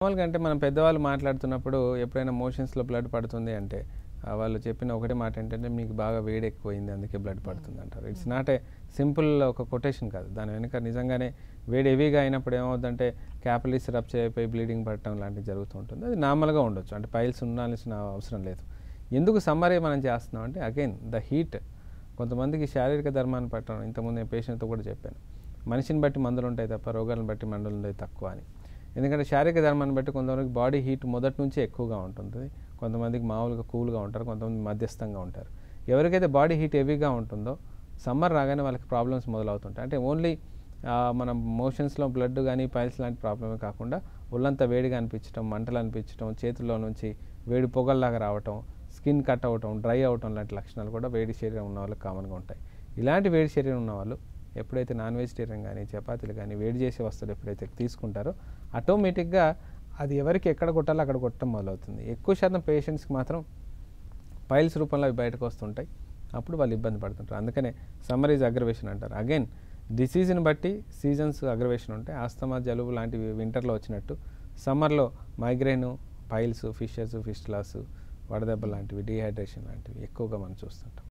మామూలుగా అంటే మనం పెద్దవాళ్ళు మాట్లాడుతున్నప్పుడు ఎప్పుడైనా మోషన్స్లో బ్లడ్ పడుతుంది అంటే ఆ, వాళ్ళు చెప్పిన ఒకటే మాట ఏంటంటే మీకు బాగా వేడి ఎక్కువైంది అందుకే బ్లడ్ పడుతుంది అంటారు ఇట్స్ నాట్ ఏ సింపుల్ ఒక కొటేషన్ కాదు దాని వెనుక నిజంగానే వేడి హెవీగా అయినప్పుడు ఏమవుతుందంటే క్యాపిలీస్ రప్చర్ అయిపోయి బ్లీడింగ్ పడటం లాంటివి జరుగుతూ ఉంటుంది అది నార్మల్గా ఉండొచ్చు అంటే పైల్స్ ఉండాల్సిన అవసరం లేదు ఎందుకు సమ్మరే మనం చేస్తున్నాం అంటే అగైన్ ద హీట్ కొంతమందికి శారీరక ధర్మాన్ని పట్టడం ఇంతకుముందు నేను పేషెంట్తో కూడా చెప్పాను మనిషిని బట్టి మందులు ఉంటాయి తప్ప రోగాలను బట్టి మందులు ఉంటాయి తక్కువ అని ఎందుకంటే శారీరక ధర్మాన్ని బట్టి కొంతమందికి బాడీ హీట్ మొదటి నుంచి ఎక్కువగా ఉంటుంది కొంతమందికి మామూలుగా కూల్గా ఉంటారు కొంతమంది మధ్యస్థంగా ఉంటారు ఎవరికైతే బాడీ హీట్ హెవీగా ఉంటుందో సమ్మర్ రాగానే వాళ్ళకి ప్రాబ్లమ్స్ మొదలవుతుంటాయి అంటే ఓన్లీ మనం మోషన్స్లో బ్లడ్ కానీ పైల్స్ లాంటి ప్రాబ్లమే కాకుండా ఒళ్ళంతా వేడిగా అనిపించడం మంటలు అనిపించడం చేతుల్లో నుంచి వేడి పొగల్లాగా రావటం స్కిన్ కట్ అవ్వటం డ్రై అవ్వటం లాంటి లక్షణాలు కూడా వేడి శరీరం ఉన్న వాళ్ళకి కామన్గా ఉంటాయి ఇలాంటి వేడి శరీరం ఉన్న వాళ్ళు ఎప్పుడైతే నాన్ వెజిటేరియన్ కానీ చపాతీలు కానీ వేడి చేసే వస్తువులు ఎప్పుడైతే తీసుకుంటారో ఆటోమేటిక్గా అది ఎవరికి ఎక్కడ కొట్టాలో అక్కడ కొట్టడం మొదలవుతుంది ఎక్కువ శాతం పేషెంట్స్కి మాత్రం పైల్స్ రూపంలో అవి బయటకు వస్తుంటాయి అప్పుడు వాళ్ళు ఇబ్బంది పడుతుంటారు అందుకనే సమ్మర్ ఈజ్ అగ్రవేషన్ అంటారు అగైన్ డిసీజ్ని బట్టి సీజన్స్ అగ్రవేషన్ ఉంటాయి ఆస్తమా జలుబు లాంటివి వింటర్లో వచ్చినట్టు సమ్మర్లో మైగ్రేన్ పైల్స్ ఫిషర్స్ ఫిస్టులాస్ వడదెబ్బ లాంటివి డీహైడ్రేషన్ లాంటివి ఎక్కువగా మనం చూస్తుంటాం